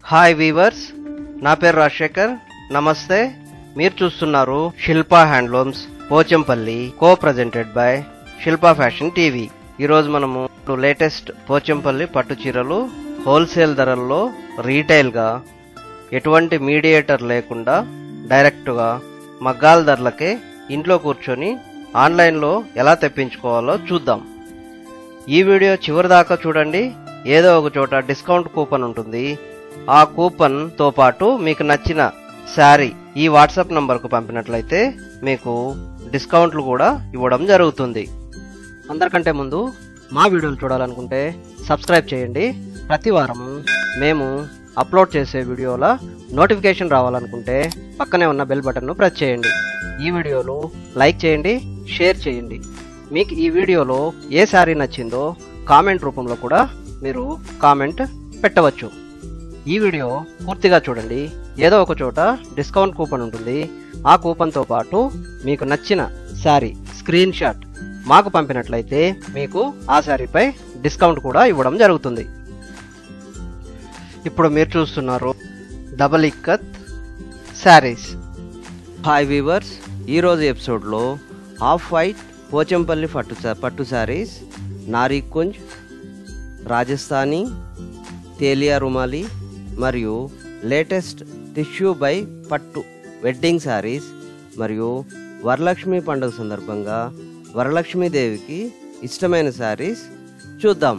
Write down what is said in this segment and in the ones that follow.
hi weavers నా పేరు రాజశేఖర్ నమస్తే మీరు చూస్తున్నారు Shilpa handlooms Pochampally co presented by Shilpa fashion TV ఈరోజు మనము లేటెస్ట్ పోచంపల్లి పట్టు చీరలు హోల్సేల్ ధరల్లో రీటైల్గా ఎటువంటి మీడియేటర్ లేకుండా డైరెక్ట్గా మగ్గాల ధరలకే ఇంట్లో కూర్చొని ఆన్లైన్లో ఎలా తెప్పించుకోవాలో చూద్దాం ఈ వీడియో చివరి దాకా చూడండి ఏదో ఒక చోట డిస్కౌంట్ కూపన్ ఉంటుంది ఆ కూపన్ తో పాటు మీకు నచ్చిన శారీ ఈ వాట్సాప్ నంబర్కు పంపినట్లయితే మీకు డిస్కౌంట్లు కూడా ఇవ్వడం జరుగుతుంది అందరికంటే ముందు మా వీడియోలు చూడాలనుకుంటే సబ్స్క్రైబ్ చేయండి ప్రతి వారము మేము అప్లోడ్ చేసే వీడియోల నోటిఫికేషన్ రావాలనుకుంటే పక్కనే ఉన్న బెల్ బటన్ను ప్రెస్ చేయండి ఈ వీడియోలు లైక్ చేయండి షేర్ చేయండి మీకు ఈ వీడియోలో ఏ శారీ నచ్చిందో కామెంట్ రూపంలో కూడా మీరు కామెంట్ పెట్టవచ్చు ఈ వీడియో పూర్తిగా చూడండి ఏదో ఒక చోట డిస్కౌంట్ కూపన్ ఉంటుంది ఆ కూపన్తో పాటు మీకు నచ్చిన శారీ స్క్రీన్ షాట్ మాకు పంపినట్లయితే మీకు ఆ శారీపై డిస్కౌంట్ కూడా ఇవ్వడం జరుగుతుంది ఇప్పుడు మీరు చూస్తున్నారు double ikat saris hi weavers ఈరోజు ఎపిసోడ్లో హాఫ్ వైట్ పోచంపల్లి పట్టు సా- పట్టు శారీస్ నారీకుంజ్ రాజస్థానీ తేలియా రుమాలి మరియు లేటెస్ట్ టిష్యూ బై పట్టు వెడ్డింగ్ శారీస్ మరియు వరలక్ష్మి పండుగ సందర్భంగా వరలక్ష్మీదేవికి ఇష్టమైన శారీస్ చూద్దాం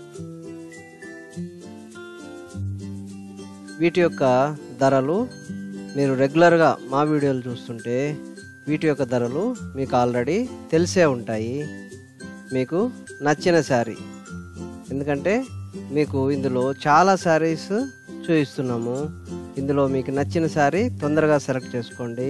వీటి యొక్క ధరలు మీరు రెగ్యులర్గా మా వీడియోలు చూస్తుంటే వీటి యొక్క ధరలు మీకు ఆల్రెడీ తెలిసే ఉంటాయి మీకు నచ్చిన శారీ ఎందుకంటే మీకు ఇందులో చాలా శారీస్ చూపిస్తున్నాము ఇందులో మీకు నచ్చిన శారీ తొందరగా సెలెక్ట్ చేసుకోండి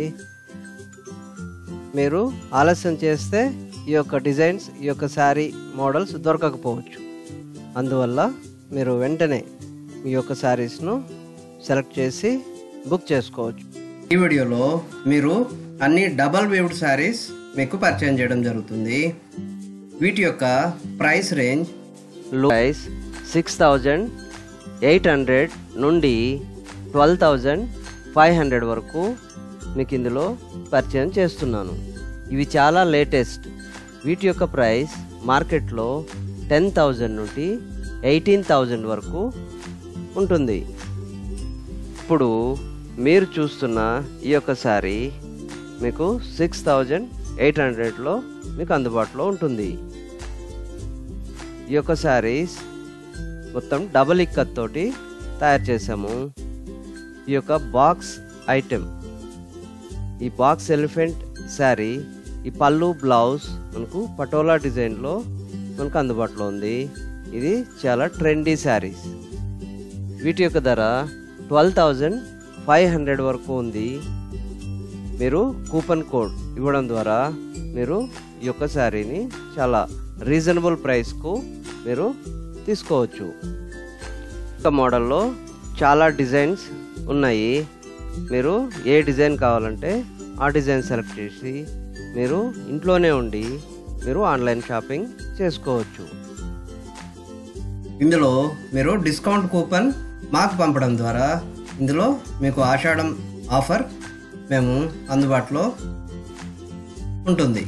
మీరు ఆలస్యం చేస్తే ఈ యొక్క డిజైన్స్ ఈ యొక్క శారీ మోడల్స్ దొరకకపోవచ్చు అందువల్ల మీరు వెంటనే మీ యొక్క శారీస్ను సెలెక్ట్ చేసి బుక్ చేసుకోవచ్చు ఈ వీడియోలో మీరు అన్ని డబల్ వేవ్డ్ శారీస్ మీకు పరిచయం చేయడం జరుగుతుంది వీటి యొక్క price range price six thousand eight hundred నుండి ట్వెల్వ్ థౌజండ్ ఫైవ్ హండ్రెడ్ వరకు మీకు ఇందులో పరిచయం చేస్తున్నాను ఇవి చాలా లేటెస్ట్ వీటి యొక్క ప్రైస్ మార్కెట్లో టెన్ థౌజండ్ నుండి ఎయిటీన్ థౌజండ్ వరకు ఉంటుంది ఇప్పుడు మీరు చూస్తున్న ఈ యొక్క శారీ మీకు సిక్స్ థౌజండ్ ఎయిట్ హండ్రెడ్లో మీకు అందుబాటులో ఉంటుంది ఈ యొక్క శారీస్ మొత్తం డబల్ ఇక్కత్ తోటి తయారు చేసాము ఈ యొక్క బాక్స్ ఐటెం ఈ బాక్స్ ఎలిఫెంట్ శారీ ఈ పళ్ళు బ్లౌజ్ మనకు పటోలా డిజైన్లో మనకు అందుబాటులో ఉంది ఇది చాలా ట్రెండీ శారీస్ వీటి యొక్క ధర ట్వెల్వ్ థౌజండ్ ఫైవ్ హండ్రెడ్ వరకు ఉంది మీరు కూపన్ కోడ్ ఇవ్వడం ద్వారా మీరు ఈ యొక్క శారీని చాలా రీజనబుల్ ప్రైస్కు మీరు తీసుకోవచ్చు ఒక మోడల్లో చాలా డిజైన్స్ ఉన్నాయి మీరు ఏ డిజైన్ కావాలంటే ఆ డిజైన్ సెలెక్ట్ చేసి మీరు ఇంట్లోనే ఉండి మీరు ఆన్లైన్ షాపింగ్ చేసుకోవచ్చు ఇందులో మీరు డిస్కౌంట్ కూపన్ మాకు పంపడం ద్వారా ఇందులో మీకు ఆషాఢం ఆఫర్ మేము అందుబాటులో ఉంటుంది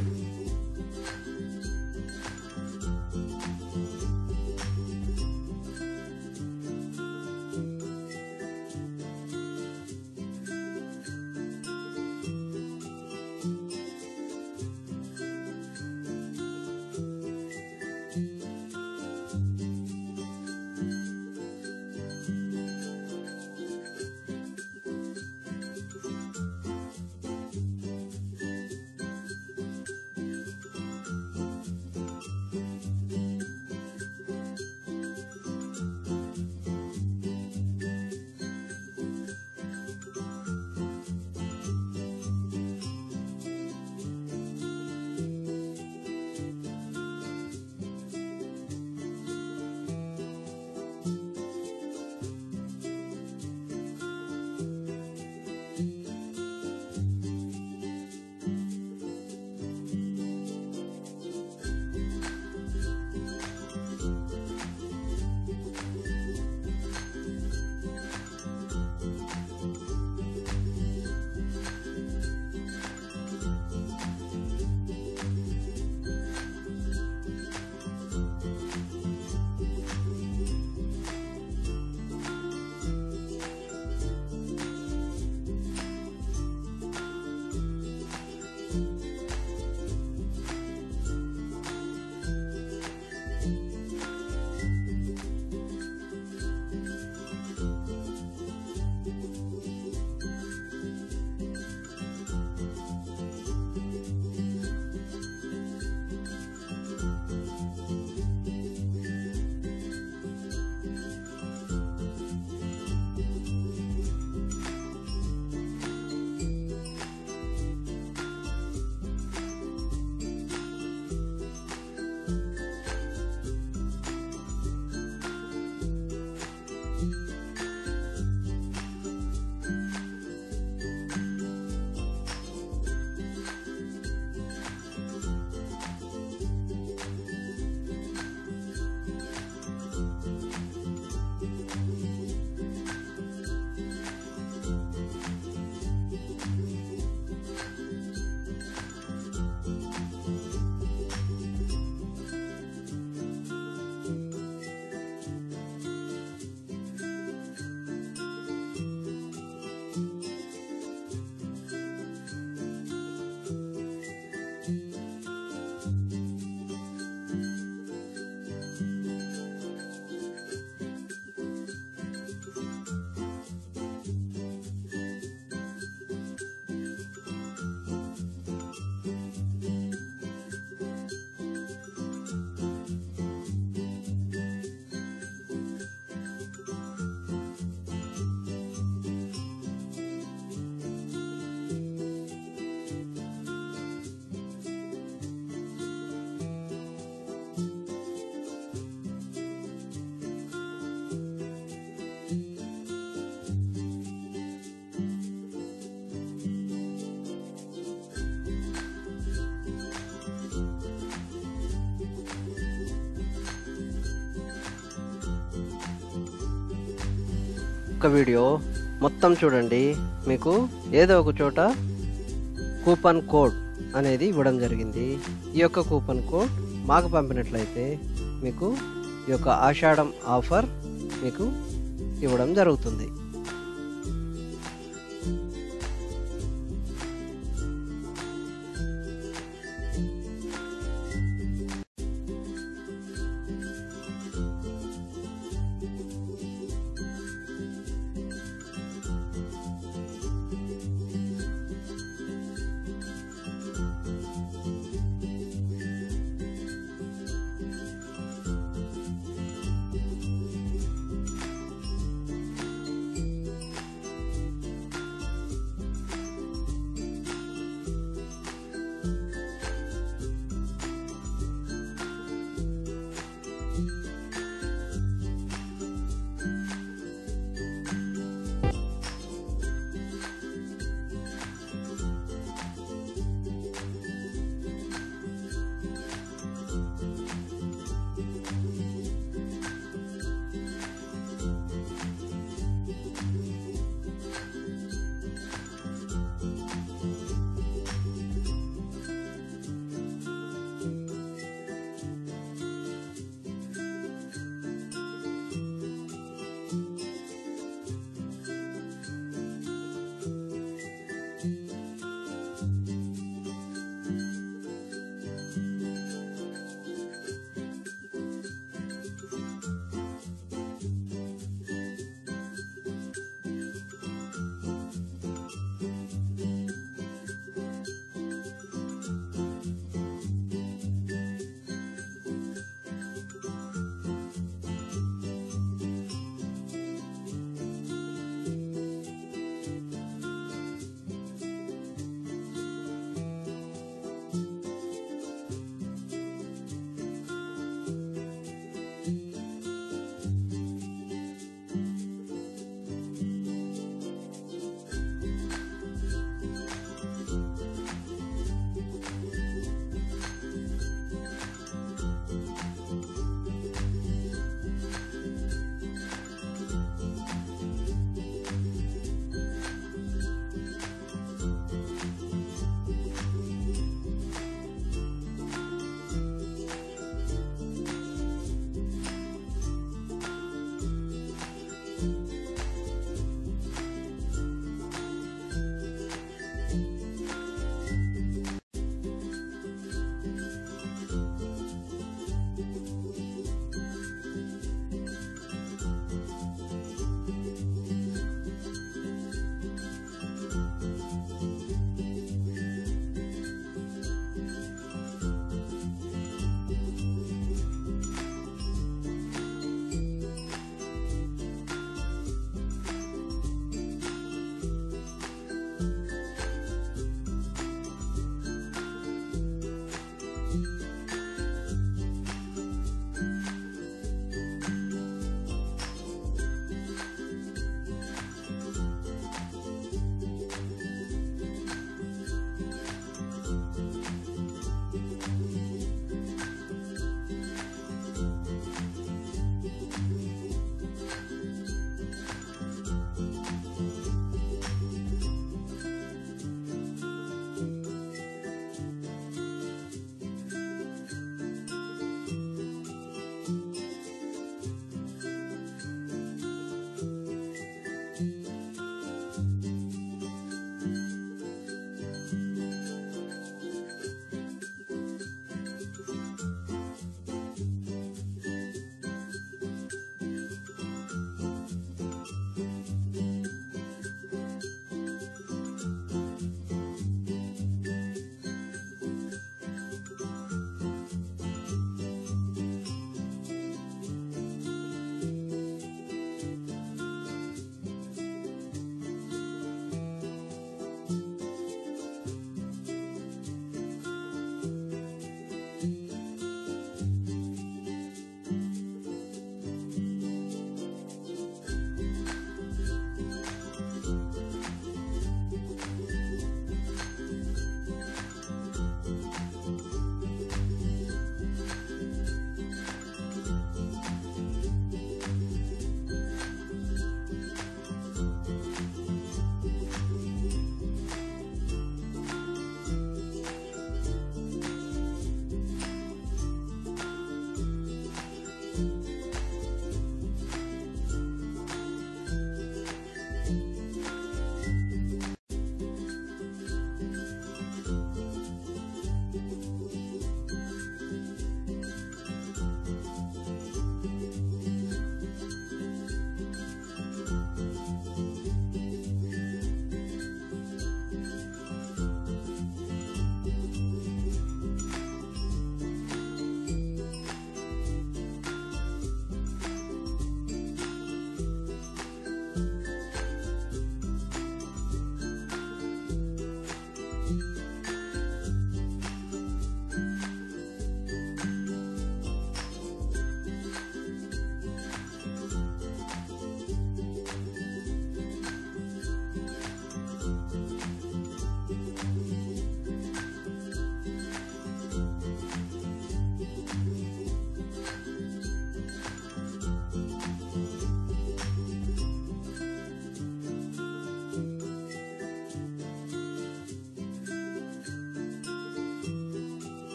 యొక్క వీడియో మొత్తం చూడండి మీకు ఏదో ఒక చోట కూపన్ కోడ్ అనేది ఇవ్వడం జరిగింది ఈ యొక్క కూపన్ కోడ్ మాకు పంపినట్లయితే మీకు ఈ యొక్క ఆషాఢం ఆఫర్ మీకు ఇవ్వడం జరుగుతుంది